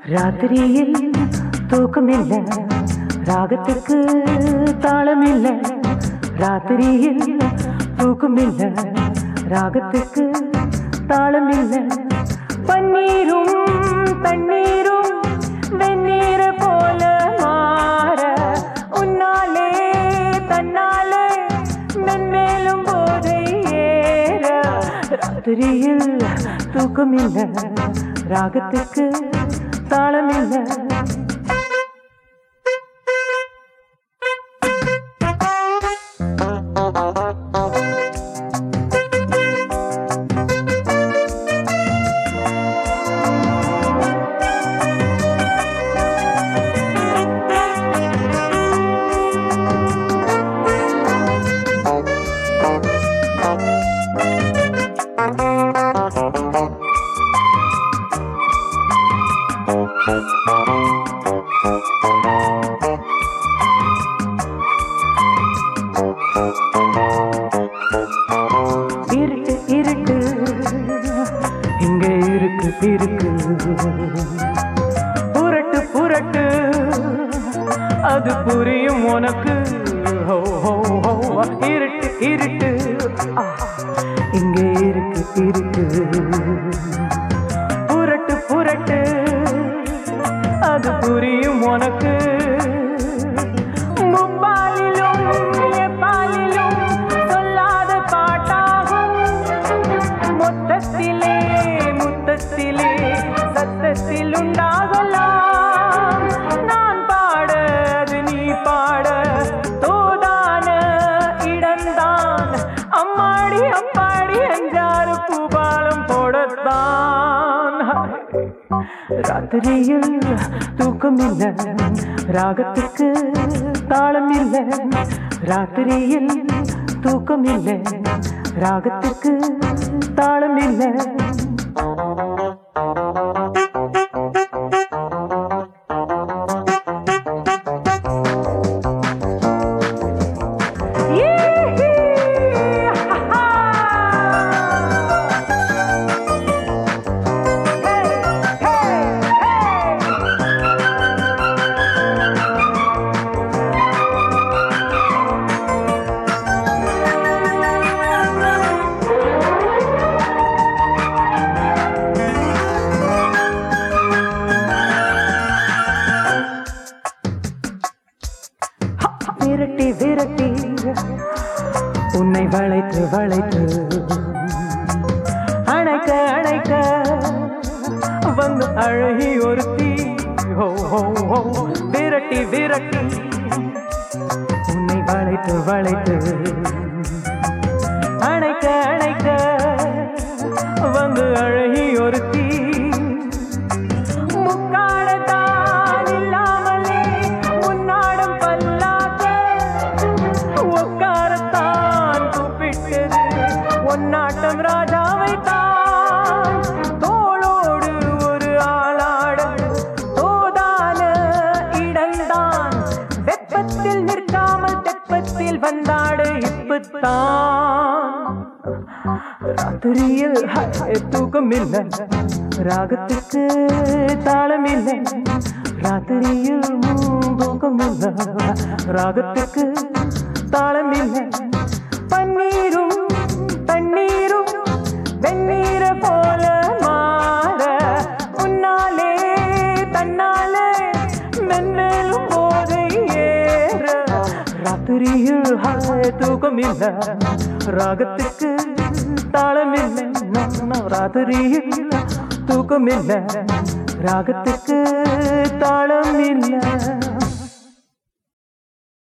ராத்திரியில் தூக்கமில்ல ராகத்துக்கு தாளமில்ல ராத்திரியில் தூக்கமில்ல ராகத்துக்கு தாளமில்ல பன்னீரும் தண்ணீரும் வெந்நீர போல மாற உன்னாலே தன்னாலே மென்மேலும் போதை ஏற ராத்திரியில் தூக்கமில்ல ராகத்துக்கு தாளமில்ல இருட்டு இருட்டு இங்க இருக்கு இருக்கு புரட்டு புரட்டு அது புரியும் உனக்கு ஹோ, ஹோ, ஹோ. இருட்டு இருட்டு ஆ, இங்க இருக்கு இருக்கு புரட்டு புரட்டு அது புரியும் உனக்கு முப்பாலிலும் எப்பாலிலும் சொல்லாத பாட்டாகும் மொத்தத்திலே முத்தத்திலே சத்தத்தில் உண்டாகலாம் நான் பாட அது நீ பாட தோதான இடம்தான் அம்மாடி அம்மாடி அஞ்சாறு பூபாலம் போடத்தான் ராத்திரியில் தூக்கமில்ல ராகத்துக்கு தாளமில்ல ராத்திரியில் தூக்கமில்ல ராகத்துக்கு தாளமில்ல விரட்டி விரட்டி உன்னை வளைத்து வளைத்து அணைக்க அணைக்க வந்து அழகி ஒருத்தி ஹோ ஹோ ஹோ விரட்டி விரட்டி உன்னை வளைத்து வளைத்து அணைக்க அணைக்க வந்து அழகி ஒருத்தி முக்காடத்தான் இல்லாமலே உன்னாடம் பல்லாக்க உக்காரத்தான் கூப்பிட்டது ஒன்னாட்டம் ராஜாவை தான் தோளோடு ஒரு ஆளாட தோதான இடம்தான் வெப்பத்தில் நிற்காமல் தெப்பத்தில் வந்தாடு இப்பத்தான் ராத்திரியில் தூக்கம் இல்லை ராகத்துக்கு தாளம் இல்லை ராத்திரியில் தூக்கம் இல்லை ராகத்துக்கு தாளம் இல்லை பன்னீரும் தண்ணீரும் வெந்நீர போல மாற உன்னாலே தன்னாலே மென்மேலும் போதை ஏற ராத்திரியில் தூக்கம் இல்லை ராகத்துக்கு தாளம் இல்லை ராத்திரியில் தூக்கம் இல்லை ராகத்துக்கு தாளம் இல்லை